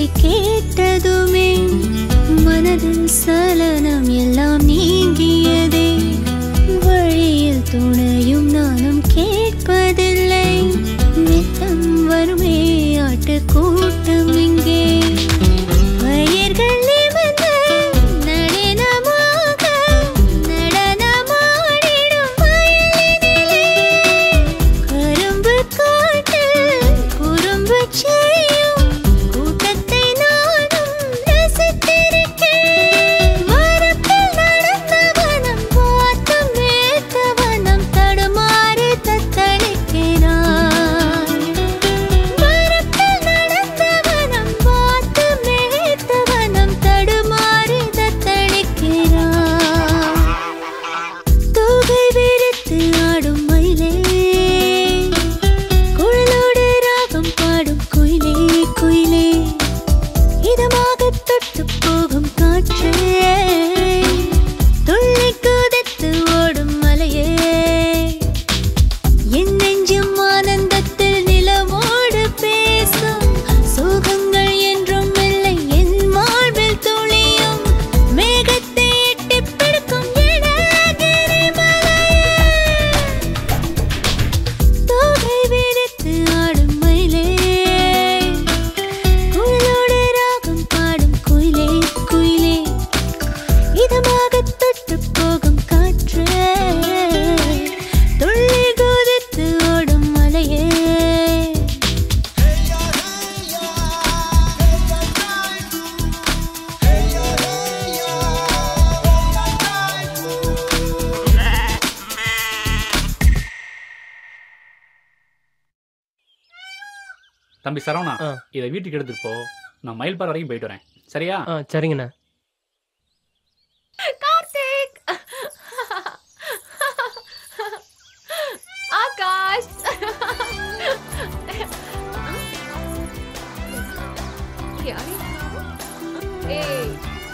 கேட்டதுமே மனதில் சலனம் எல்லாம் நீங்கியதே வழியில் துணையும் நானும் கேட்பதில்லை நித்தம் வருமே ஆட்டு கூட்டம் இங்கே பயிர்கள் நிமிர்ந்து நளினமாக நடனமாடிடும் வயலினிலே கரும்பு காட்டில் குறும்பு செய்யும் கூட்டத்தை நானும் ரசித்திருக்கேன் வரப்பில் நடந்தவனம் பார்த்து மேத்தவனம் தடுமாறி தத்தளிக்கிறான் வரப்பில் நடந்தவனம் பார்த்து மேத்தவனம் தடுமாறி தத்தளிக்கிறான் தோகை விரித்து ஆடும் மயிலே குழலோடு ராகம் பாடும் குயிலே குயிலே இதமாக தொட்டு போகும் காற்றே துள்ளி குதித்து ஓடும் மலையே என் நெஞ்சும் ஆனந்தத்தில் நிலமோடு பேசும் சோகங்கள் என்றும் இல்லை என் மார்பில் துளியும் மேகத்தை எட்டிப் பிடிக்கும் இளகிரி மலையே. தோகை விரித்து ஆடும் மயிலே குழலோடு ராகம் பாடும் குயிலே குயிலே இதமாக தொட்டு போகும் காற்றே துள்ளி குதித்து ஓடும் மலையே தம்பி சரவணா ஆ. இதை வீட்டுக்கு எடுத்துட்டு போ நான் மயில்பாறை வரைக்கும் போயிட்டு வரேன் சரியா ஆ சரிங்கண்ணா கார்த்திக் ஆகாஷ் யாரு? ஏய்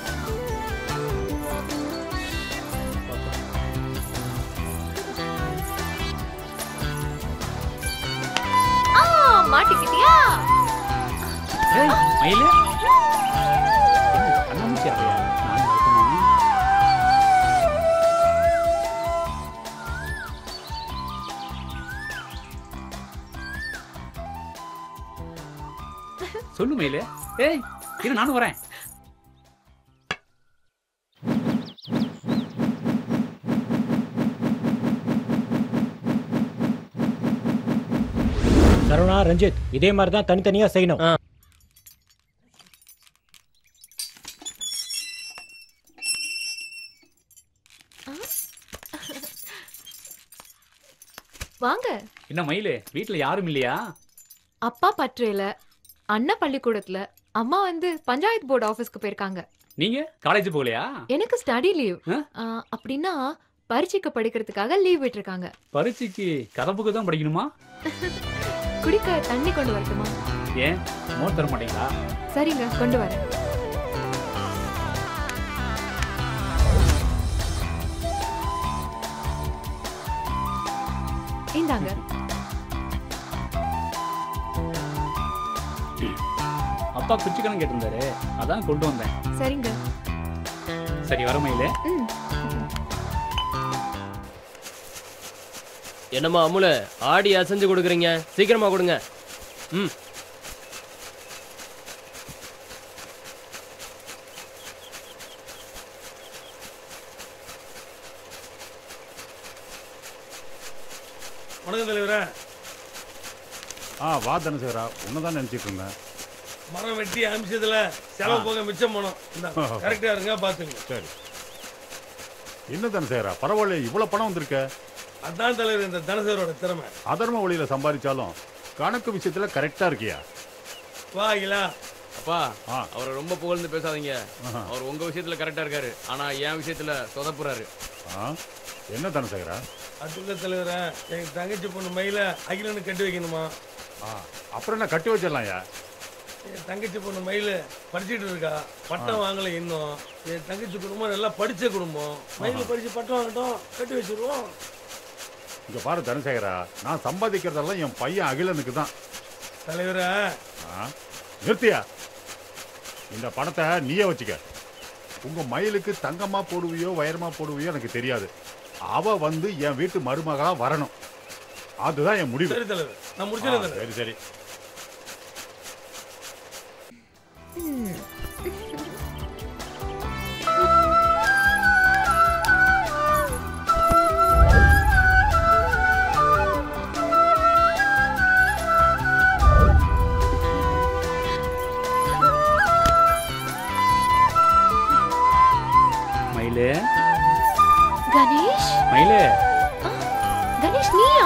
ஆ மாட்டிக்கிட்டியா ஏய், மயிலு என்ன, கண்ணாமூச்சி ஆடுறியா? நான் இருக்குமா? சொல்லு மயிலு ஏய் இரு நானும் வரேன் சரவணா ரஞ்சித் இதே மாதிரி தான் தனித்தனியா செய்யணும் ஆ. வாங்க என்ன மயிலு வீட்டுல யாரும் இல்லையா அப்பா பற்றையில அண்ணா பள்ளிக்கூடத்துல அம்மா வந்து பஞ்சாயத்து போர்டு ஆபீஸ்க்கு போயிருக்காங்க நீங்க காலேஜ் போகலையா எனக்கு ஸ்டடி லீவ் ஆ? அப்படின்னா பரீட்சைக்கு படிக்கிறதுக்காக லீவ் விட்டுருக்காங்க பரீட்சைக்கு கதை புக்கு தான் படிக்கணுமா குடிக்க தண்ணி கொண்டு வரட்டுமா ஏன் மோர் தர மாட்டீங்களா சரிங்க கொண்டு வரேன் இந்தாங்க அப்பா குச்சிக்கணும் கேட்டிருந்தாரு அதான் கொண்டு வந்தேன் சரிங்க சரி வர மயிலு ம் என்னம்மா அமுல ஆடி அசைஞ்சு கொடுக்குறீங்க சீக்கிரமா கொடுங்க ம் வணக்கம் தலைவரே ஆ வா தனசேகரா உன்னதான் நினைச்சிட்டு இருந்தேன் மரம் வெட்டி அமிச்சதுல செலவு போக மிச்சம் போனோம் கரெக்டா இருங்க பாத்துங்க சரி என்ன தனசேகரா பரவாயில்ல இவ்வளவு பணம் வந்திருக்க அதான் தலைவர் இந்த தனசேரோட திறமை அதர்ம வழியில சம்பாதிச்சாலும் கணக்கு விஷயத்துல கரெக்டா இருக்கியா வா அகிலா அப்பா ஆ. அவரை ரொம்ப புகழ்ந்து பேசாதீங்க ஆஹா. அவர் உங்க விஷயத்துல கரெக்டா இருக்காரு ஆனா என் விஷயத்துல சொதப்புறாரு ஆ? என்ன தனசேகரா அது இல்ல தலைவரே எங்க தங்கச்சி பொண்ணு மயில அகிலன்னு கட்டி வைக்கணுமா ஆ அப்புறம் என்ன கட்டி வச்சிடலாம்யா என் தங்கச்சி பொண்ணு மயில படிச்சுட்டு இருக்கா பட்டம் வாங்கல இன்னும் என் தங்கச்சி குடும்பம் நல்லா படிச்ச குடும்பம் மயில படிச்சு பட்டம் வாங்கட்டும் கட்டி வச்சிருவோம் இங்க பாரு தனசேகரா நான் சம்பாதிக்கிறதெல்லாம் என் பையன் அகிலனுக்கு தான் தலைவரே ஆ? நிறுத்தியா இந்த பணத்தை நீயே வச்சுக்க உங்க மயிலுக்கு தங்கமா போடுவியோ வைரமா போடுவியோ எனக்கு தெரியாது அவ வந்து என் வீட்டு மருமகளா வரணும் அதுதான் என் முடிவு சரி தலைவர் நான் முடிச்சிடறேன் ஆ, தலைவர் சரி சரி மயிலு கணேஷ் மயிலு கணேஷ் நீயா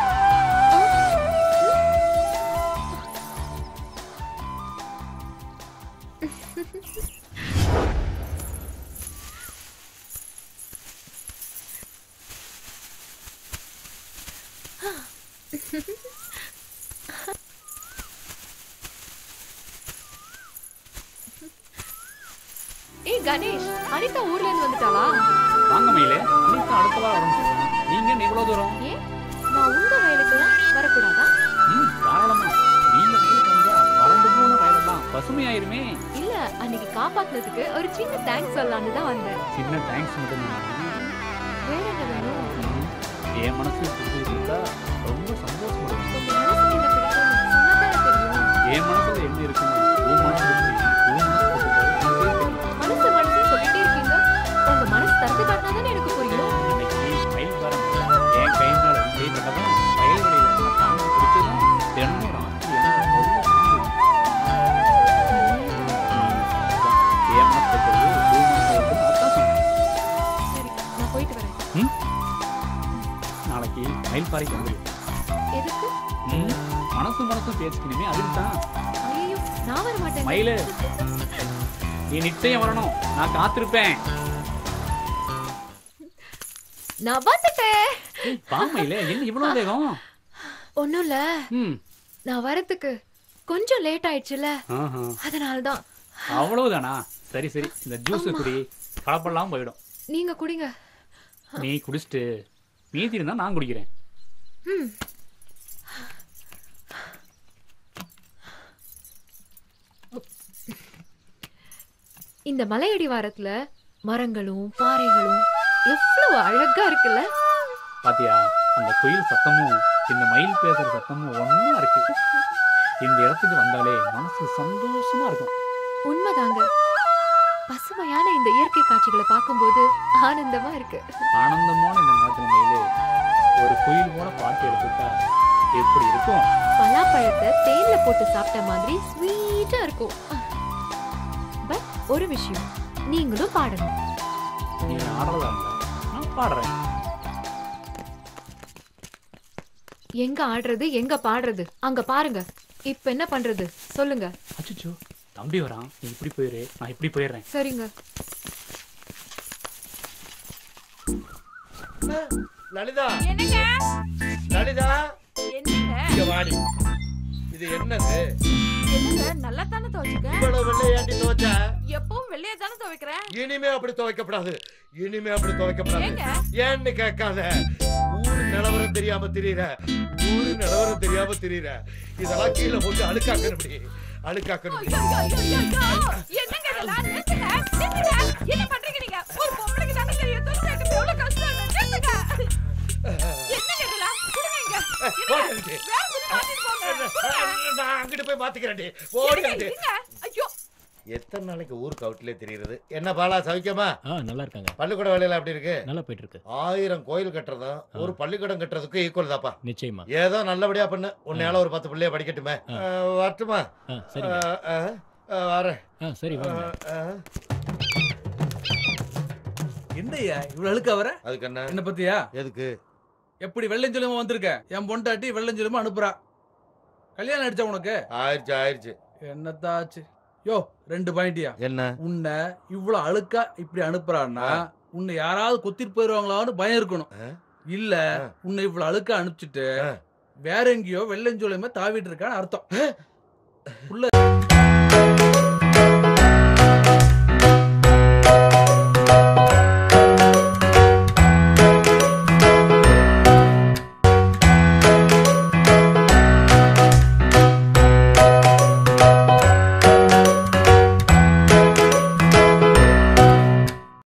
ஏய் கணேஷ் அனிதா ஊர்ல இருந்து வந்துட்டாளா வாங்க மயிலு அனிதா அடுத்த வாரம் வரணும் சொல்றாங்க. நீங்க என்ன இவ்வளவு தூரம் ஏன் நான் உங்க வயலுக்குலாம் வரக்கூடாதா ம் தாராளமா நீங்க வயலுக்கு வந்தா வறண்டு போன வயலெல்லாம் பசுமையாயிருமே இல்ல அன்னைக்கு காப்பாத்துனதுக்கு ஒரு சின்ன தேங்க்ஸ் சொல்லலாம்னு தான் வந்தேன் சின்ன தேங்க்ஸ் மட்டும் வேற என்ன வேணும் என் மனசு பிடிச்சிருக்கா ரொம்ப சந்தோஷப்படுவேன் உங்க மனசுக்கு என்ன பிடிக்கும் சொன்னாதானே தெரியும் என் மனசுல என்ன இருக்குன்னு உன் மனசு உன் மனசு மனசு மனசு சொல்லிட்டே இருக்கீங்க உங்க மனசு திறந்து காட்டினாதானே எனக்கு புரியும் இன்னைக்கு மயில் வரம் என் கை மேல விஜய் கட்டதான் வயல்வெளியில என்ன தாங்க பிடிச்சதும் தினமும் ராத்திரி எனக்கு முதல்ல வந்து என் மனசு இருக்கிறது உன் மனசு இருக்குன்னு அதான் சொன்னேன் சரி நான் போயிட்டு வரேன் நாளைக்கு மயில் பாறைக்கு வந்துரு எதுக்கு ம், மனசு மனசு பேசிக்கணுமே அதுக்கு தான் ஐயோ நான் வர மாட்டேன் மயிலு நீ நிச்சயம் வரணும் நான் காத்திருப்பேன் நான் வந்துட்டேன் வா மயிலு என்ன இவ்வளவு வேகம் ஒண்ணும் இல்ல ம் நான் வரதுக்கு கொஞ்சம் லேட் ஆயிடுச்சுல ஆஹா. அதனால தான் அவ்வளவுதானா சரி சரி இந்த ஜூஸ் குடி கலப்பெல்லாம் போயிடும் நீங்க குடிங்க நீ குடிச்சிட்டு மீதி இருந்தா நான் குடிக்கிறேன் ம் இந்த மலையடி வாரத்துல மரங்களும் பாறைகளும் எவ்வளவு அழகா இருக்குல்ல பாத்தியா அந்த குயில் சத்தமும் இந்த மயில் பேசுற சத்தமும் ஒண்ணா இருக்கு இந்த இடத்துக்கு வந்தாலே மனசு சந்தோஷமா இருக்கும் உண்மைதாங்க பசுமையான இந்த இயற்கை காட்சிகளை பார்க்கும்போது ஆனந்தமா இருக்கு ஆனந்தமான இந்த நேரத்துல மயிலு ஒரு குயில் போல பாட்டு எடுத்துட்டா எப்படி இருக்கும் பலாப்பழத்தை தேன்ல போட்டு சாப்பிட்ட மாதிரி ஸ்வீட்டா இருக்கும் பட் ஒரு விஷயம் நீங்களும் பாடணும் நீ ஆடுறதா இருந்தா நான் பாடுறேன் எங்க ஆடுறது எங்க பாடுறது அங்க பாருங்க இப்ப என்ன பண்றது சொல்லுங்க அச்சோ தம்பி வரான் நீ இப்படி போயிரு நான் இப்படி போயிடுறேன் சரிங்க லலிதா என்னங்க லலிதா என்னங்க இங்க வாடி இது என்னது என்னங்க நல்லா தானே துவைச்சுக்க இவ்வளவு வெள்ளை ஏண்டி துவைச்ச எப்பவும் வெள்ளையா தானே துவைக்கிறேன் இனிமே அப்படி துவைக்கப்படாது இனிமே அப்படி துவைக்கப்படாது ஏங்க? ஏன்னு கேட்காத ஊரு நிலவரம் தெரியாம திரியற ஊரு நிலவரம் தெரியாம திரியற இதெல்லாம் கீழே போட்டு அழுக்காக்கணும் இப்படி அழுக்காக்கணும் இப்படி. ஐயோ, ஐயோ, ஐயோ, ஐயோ. என்னங்க இதெல்லாம் நிறுத்துங்க நிறுத்துங்க என்ன பண்றீங்க நீங்க ஒரு பொம்பளைக்கு தானே தெரியும் துணி தைக்கிறது எவ்வளவு கஷ்டம் நிறுத்துங்க என்னங்க இதெல்லாம் கொடுங்க இங்க போடி என்னங்க? அங்கிட்டு. வேற துணி மாத்திட்டு போங்க கொடுங்க. நான் அங்கிட்டு போய் மாத்திக்கிறேன்டி போடி இருங்க, அங்கிட்டு. இருங்க. ஐயோ எத்தனை நாளைக்கு ஊருக்கு அவுட்லயே தெரியுறது என்ன பாலா சவிக்கமா ஆ நல்லா இருக்காங்க பள்ளிக்கூட வேலையில அப்படி இருக்கு நல்லா போயிட்டு இருக்கு ஆயிரம் கோயில் கட்டுறதும் ஒரு பள்ளிக்கூடம் கட்டுறதுக்கும் ஈக்குவல் தாப்பா நிச்சயமா ஏதோ நல்லபடியா பண்ணு உன்னையால ஒரு பத்து பிள்ளைய படிக்கட்டுமே ஆ. அஹ், வரட்டுமா ஆ சரிங்க அஹ், அஹ், அஹ், வரேன் ஆ சரி வாங்க அஹ், அஹ். என்னய்யா இவ்வளவு அழுக்கா வர அதுக்கு என்ன என்ன பத்தியா எதுக்கு எப்படி வெள்ளஞ்சொலியமா வந்திருக்க என் பொண்டாட்டி வெள்ளஞ்சொலியமா அனுப்புறா கல்யாணம் அடிச்சா உனக்கு ஆயிடுச்சு ஆயிடுச்சு என்னத்தாச்சு யோ ரெண்டு பாயிண்டியா என்ன உன்னை இவ்வளவு அழுக்கா இப்படி அனுப்புறான்னா உன்னை யாராவது கொத்திட்டு போயிருவாங்களான்னு பயம் இருக்கணும் ஆ. இல்ல ஆ. உன்னை இவ்வளவு அழுக்கா அனுப்பிச்சிட்டு ஆ. வேற எங்கேயோ வெள்ளஞ்சொலியமா தாவிட்டு இருக்கான்னு அர்த்தம் உள்ள